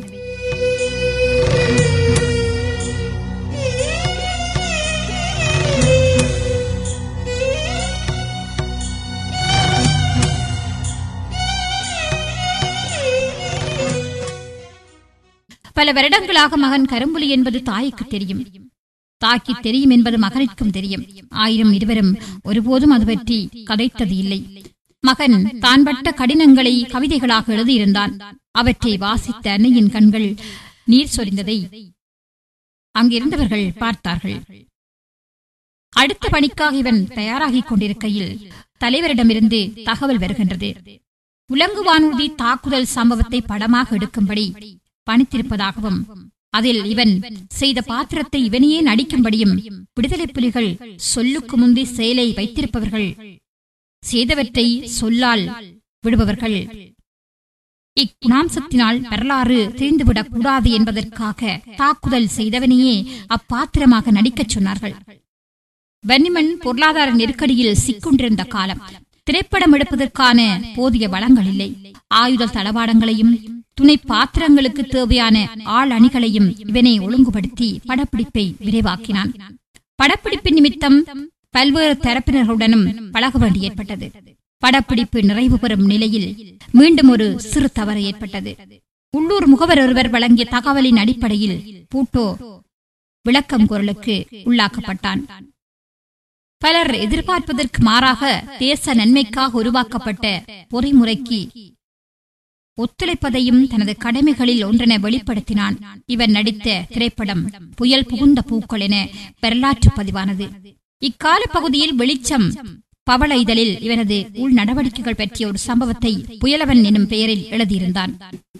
பல வருடங்களாக மகன் கரும்புலி என்பது தாய்க்கு தெரியும் தாய்க்கு தெரியும் என்பது மகனிற்கும் தெரியும் ஆயிரம் இருவரும் ஒருபோதும் அது பற்றி கதைத்தது இல்லை மகன் தான் பட்ட கடினங்களை கவிதைகளாக எழுதியிருந்தான் அவற்றை வாசித்த அன்னையின் கண்கள் நீர் சொரிந்ததை அங்கிருந்தவர்கள் பார்த்தார்கள் அடுத்த பணிக்காக இவன் தயாராகிக் கொண்டிருக்கையில் தலைவரிடமிருந்து தகவல் வருகின்றது உலங்கு வானூர்தி தாக்குதல் சம்பவத்தை படமாக எடுக்கும்படி பணித்திருப்பதாகவும் அதில் இவன் செய்த பாத்திரத்தை இவனையே நடிக்கும்படியும் விடுதலை புலிகள் சொல்லுக்கு முந்தி செயலை வைத்திருப்பவர்கள் செய்தவற்றை சொல்லால் விடுபவர்கள் இக்குணாம்சத்தினால் வரலாறு தெரிந்துவிடக் கூடாது என்பதற்காக தாக்குதல் செய்தவனையே அப்பாத்திரமாக நடிக்கச் சொன்னார்கள் வன்னிமன் பொருளாதார நெருக்கடியில் சிக்குண்டிருந்த காலம் திரைப்படம் எடுப்பதற்கான போதிய வளங்கள் இல்லை ஆயுத தளவாடங்களையும் துணை பாத்திரங்களுக்கு தேவையான ஆள் அணிகளையும் இவனை ஒழுங்குபடுத்தி படப்பிடிப்பை விரைவாக்கினான் படப்பிடிப்பு நிமித்தம் பல்வேறு தரப்பினர்களுடனும் பழக வேண்டி ஏற்பட்டது படப்பிடிப்பு நிறைவு பெறும் நிலையில் மீண்டும் ஒரு சிறு தவறு ஏற்பட்டது உள்ளூர் முகவர் ஒருவர் வழங்கிய தகவலின் அடிப்படையில் பூட்டோ விளக்கம் குரலுக்கு உள்ளாக்கப்பட்டான் பலர் எதிர்பார்ப்பதற்கு மாறாக தேச நன்மைக்காக உருவாக்கப்பட்ட பொறிமுறைக்கு ஒத்துழைப்பதையும் தனது கடமைகளில் ஒன்றென வெளிப்படுத்தினான் இவன் நடித்த திரைப்படம் புயல் புகுந்த பூக்கள் என வரலாற்று பதிவானது இக்கால பகுதியில் வெளிச்சம் பவள இதழில் இவனது உள் நடவடிக்கைகள் பற்றிய ஒரு சம்பவத்தை புயலவன் எனும் பெயரில் எழுதியிருந்தான்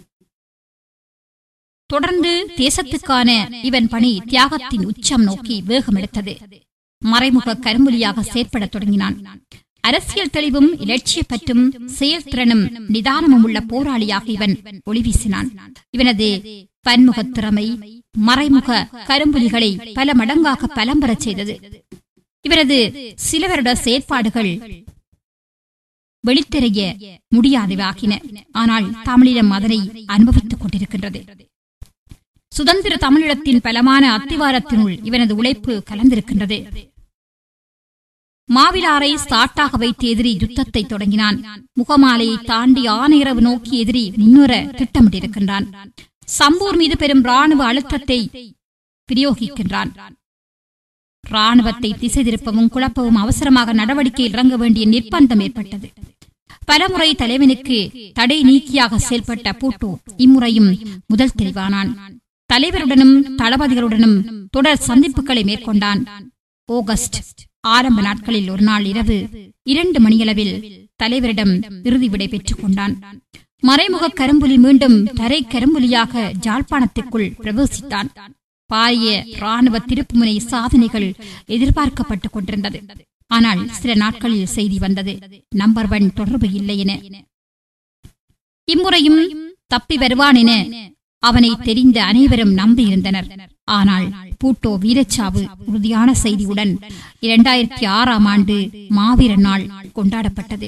தொடர்ந்து தேசத்துக்கான இவன் பணி தியாகத்தின் உச்சம் நோக்கி வேகம் எடுத்தது மறைமுக கரும்புலியாக செயற்படத் தொடங்கினான் அரசியல் தெளிவும் இலட்சியப்பற்றும் செயல்திறனும் நிதானமும் உள்ள போராளியாக இவன் ஒளிவீசினான் இவனது பன்முகத் திறமை மறைமுக கரும்புலிகளை பல மடங்காக பலம் பெறச் செய்தது இவரது சில வருட செயற்பாடுகள் வெளித்தெரிய முடியாதவாகின ஆனால் தமிழிடம் அதனை அனுபவித்துக் கொண்டிருக்கின்றது சுதந்திர தமிழிடத்தின் பலமான அத்திவாரத்தினுள் இவனது உழைப்பு கலந்திருக்கின்றது மாவிலாரை சாட்டாக வைத்து எதிரி யுத்தத்தை தொடங்கினான் முகமாலையை தாண்டி ஆணையரவு நோக்கி எதிரி முன்னுற திட்டமிட்டிருக்கின்றான் சம்பூர் மீது பெரும் ராணுவ அழுத்தத்தை பிரயோகிக்கின்றான் ராணுவத்தை திசை திருப்பவும் குழப்பவும் அவசரமாக நடவடிக்கையில் இறங்க வேண்டிய நிர்பந்தம் ஏற்பட்டது பலமுறை தலைவனுக்கு தடை நீக்கியாக செயல்பட்ட பூட்டோ இம்முறையும் முதல் தெளிவானான் தலைவருடனும் தளபதிகளுடனும் தொடர் சந்திப்புகளை மேற்கொண்டான் ஆகஸ்ட் ஆரம்ப நாட்களில் ஒரு நாள் இரவு இரண்டு மணியளவில் தலைவரிடம் இறுதி விடை பெற்றுக் கொண்டான் மறைமுக கரும்புலி மீண்டும் தரை கரும்புலியாக ஜாழ்ப்பாணத்துக்குள் பிரவேசித்தான் பாரிய ராணுவ திருப்புமுனை சாதனைகள் எதிர்பார்க்கப்பட்டுக் கொண்டிருந்தது ஆனால் சில நாட்களில் செய்தி வந்தது நம்பர் ஒன் தொடர்பு இல்லை என இம்முறையும் தப்பி வருவான் என அவனை தெரிந்த அனைவரும் நம்பியிருந்தனர் ஆனால் பூட்டோ வீரச்சாவு உறுதியான செய்தியுடன் இரண்டாயிரத்தி ஆறாம் ஆண்டு மாவீர நாள் கொண்டாடப்பட்டது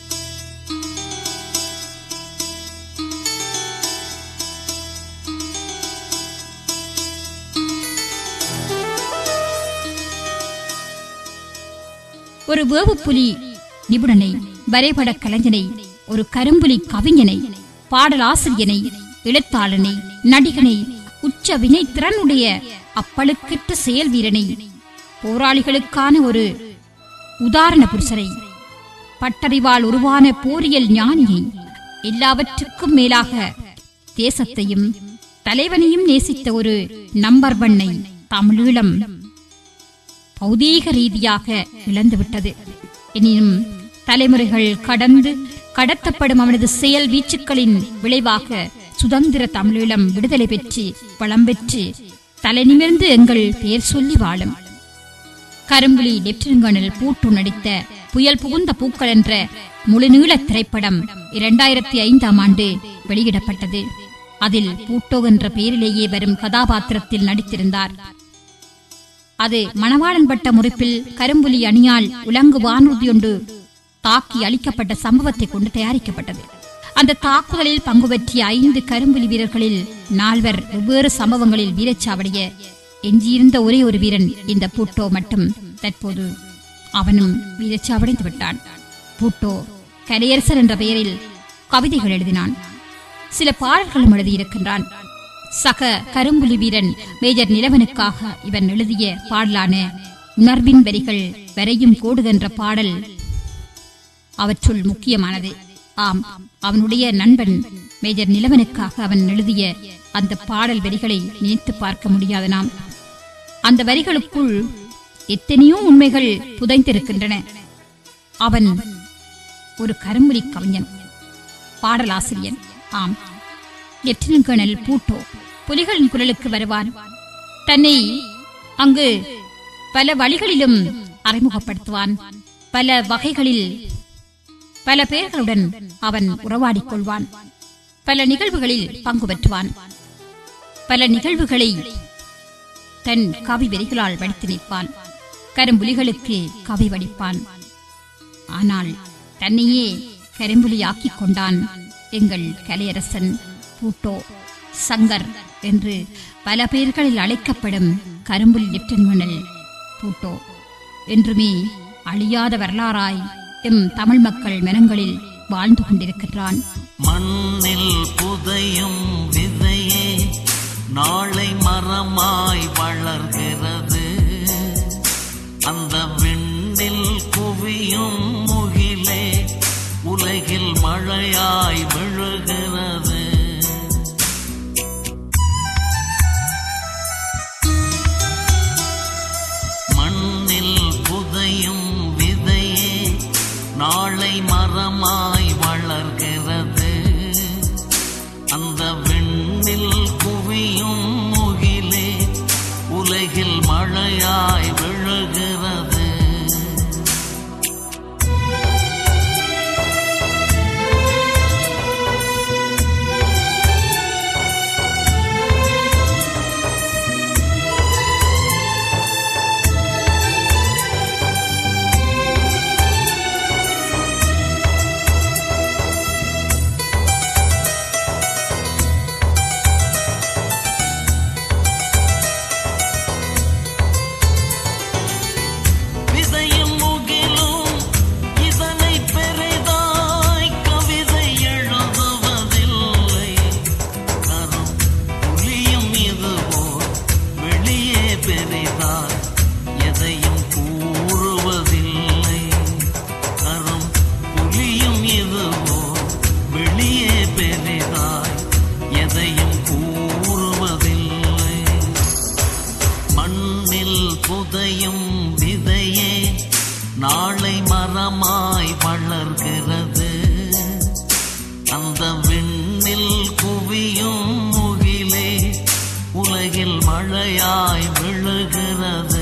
ஒரு வேவுப்புலி நிபுணனை வரைபட கலைஞனை ஒரு கரும்புலி கவிஞனை பாடலாசிரியனை எழுத்தாளனை நடிகனை உச்ச வினை திறனுடைய அப்பழுக்கற்ற செயல் வீரனை போராளிகளுக்கான ஒரு உதாரண புருஷரை பட்டறிவால் உருவான போரியல் ஞானியை எல்லாவற்றுக்கும் மேலாக தேசத்தையும் தலைவனையும் நேசித்த ஒரு நம்பர் பண்ணை தமிழீழம் பௌதீக ரீதியாக இழந்துவிட்டது எனினும் தலைமுறைகள் கடந்து கடத்தப்படும் அவனது செயல் வீச்சுக்களின் விளைவாக சுதந்திர தமிழீழம் விடுதலை பெற்று பலம் பெற்று தலைநிமிர்ந்து எங்கள் பெயர் சொல்லி வாழும் கரும்புலி லெப்டினன்ட் கர்னல் பூட்டு நடித்த புயல் புகுந்த பூக்கள் என்ற முழுநீள திரைப்படம் இரண்டாயிரத்தி ஐந்தாம் ஆண்டு வெளியிடப்பட்டது அதில் பூட்டோ என்ற பெயரிலேயே வரும் கதாபாத்திரத்தில் நடித்திருந்தார் அது மணவாளன் பட்ட முறிப்பில் கரும்புலி அணியால் உலங்கு வானூர்தியொன்று தாக்கி அளிக்கப்பட்ட சம்பவத்தை கொண்டு தயாரிக்கப்பட்டது அந்த தாக்குதலில் பங்கு பற்றிய ஐந்து கரும்புலி வீரர்களில் நால்வர் வெவ்வேறு சம்பவங்களில் வீரச்சாவடைய எஞ்சியிருந்த ஒரே ஒரு வீரன் இந்த பூட்டோ மட்டும் தற்போது அவனும் வீரச்சாவடைந்து விட்டான் பூட்டோ கலையரசர் என்ற பெயரில் கவிதைகள் எழுதினான் சில பாடல்களும் எழுதியிருக்கின்றான் சக கரும்புலி வீரன் மேஜர் நிலவனுக்காக இவன் எழுதிய பாடலான உணர்வின் வரிகள் வரையும் கோடு என்ற பாடல் அவற்றுள் முக்கியமானது ஆம் அவனுடைய நண்பன் மேஜர் நிலவனுக்காக அவன் எழுதிய அந்த பாடல் வரிகளை நினைத்து பார்க்க முடியாத நாம் அந்த வரிகளுக்குள் எத்தனையோ உண்மைகள் புதைந்திருக்கின்றன அவன் ஒரு கரும்புலி கவிஞன் பாடலாசிரியன் ஆம் லெப்டினன்ட் கர்னல் பூட்டோ புலிகளின் குரலுக்கு வருவான் தன்னை அங்கு பல வழிகளிலும் அறிமுகப்படுத்துவான் பல வகைகளில் பல பெயர்களுடன் அவன் உறவாடிக் கொள்வான் பல நிகழ்வுகளில் பங்கு பெற்றுவான் பல நிகழ்வுகளை தன் கவி வரிகளால் வடித்து நிற்பான் கரும்புலிகளுக்கு கவி வடிப்பான் ஆனால் தன்னையே கரும்புலியாக்கிக் கொண்டான் எங்கள் கலையரசன் பூட்டோ சங்கர் என்று பல பெயர்களில் அழைக்கப்படும் கரும்புலி லெப்டினல் பூட்டோ என்றுமே அழியாத வரலாறாய் எம் தமிழ் மக்கள் மனங்களில் வாழ்ந்து கொண்டிருக்கின்றான் மண்ணில் புதையும் விதையே நாளை மரமாய் வளர்கிறது அந்த விண்ணில் குவியும் முகிலே உலகில் மழையாய் விழுகிறது மண்ணில் புதையும் விதையே நாளை மரமாய் வளர்கிறது அந்த விண்ணில் குவியும் முகிலே உலகில் மழையாய் விழுகிறது விதையும் முகிலும் இதனை பெரிதாய் கவிதை எழுதுவதில்லை கரும் புலியும் இதுவோ வெளியே பெரிதாய் எதையும் கூறுவதில்லை கரும் புலியும் இதுவோ வெளியே பெரிதாய் எதையும் கூறுவதில்லை மண்ணில் புதையும் விதையே நாளை மரமாய் வளர்கிறது அந்த விண்ணில் குவியும் முகிலே உலகில் மழையாய் விழுகிறது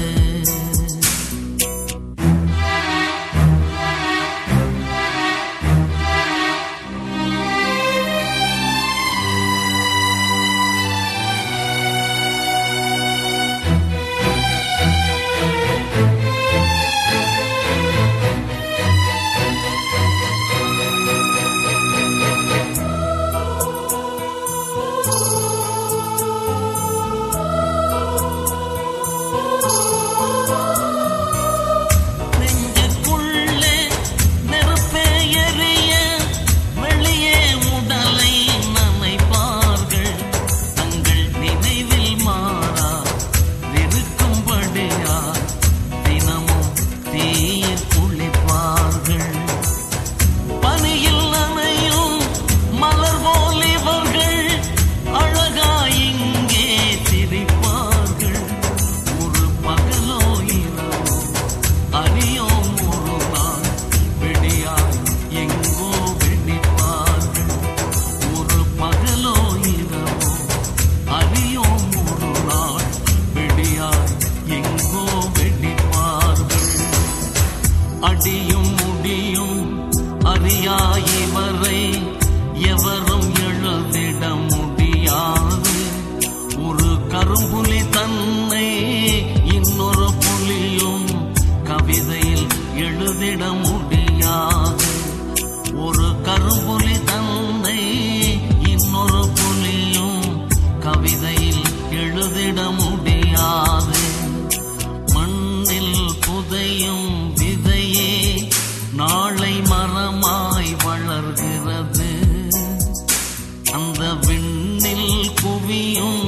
நெஞ்சுக்குள்ளே நெருப்பே எரிய வெளியே உடலை நனைப்பார்கள் தங்கள் நினைவில் மாறா இருக்கும்படியா தினமும் தீயில் குளிப்பார்கள் பனியில் நனையும் மலர் போல் இவர்கள் அழகாய் இங்கே சிரிப்பார்கள் ஒரு பகலோ இரவோ அறியோம் ஒரு நாள் வெடியாய் எங்கோ வெடிப்பார்கள் ஒரு பகலோ இரவோ அறியோம் ஒரு நாள் வெடியாய் எங்கோ வெடிப்பார்கள் அடியும் முடியும் அறியாயிவரை எவரும் எழுதிட முடியாது ஒரு கரும்புலி தன்னை இன்னொரு புலியும் கவிதையில் எழுதிட முடியாது ஒரு கரும்புலி தன்னை இன்னொரு புலியும் கவிதையில் எழுதிட முடியாது மண்ணில் புதையும் விதையே நாளை மரமாய் வளர்கிறது அந்த விண்ணில் குவியும்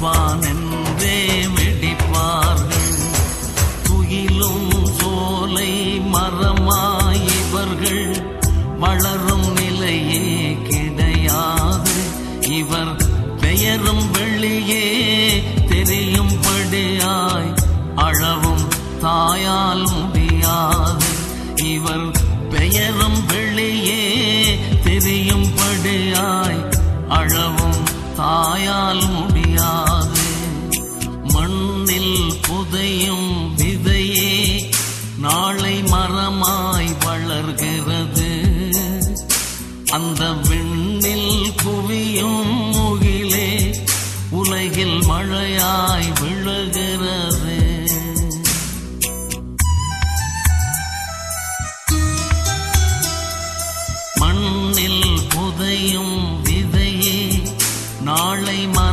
இருப்பான் என்றே வெடிப்பார்கள் துயிலும் சோலை மரமாய் இவர்கள் வளரும் நிலையே கிடையாது இவர் பெயரும் வெளியே தெரியும்படியாய் அழவும் தாயால் முடியாது இவர் பெயரும் வெளியே தெரியும்படியாய் அழவும் தாயால் முடியாது மண்ணில் புதையும் விதையே நாளை மரமாய் வளர்கிறது அந்த விண்ணில் குவியும் முகிலே உலகில் மழையாய் விழுகிறது மண்ணில் புதையும் விதையே நாளை ம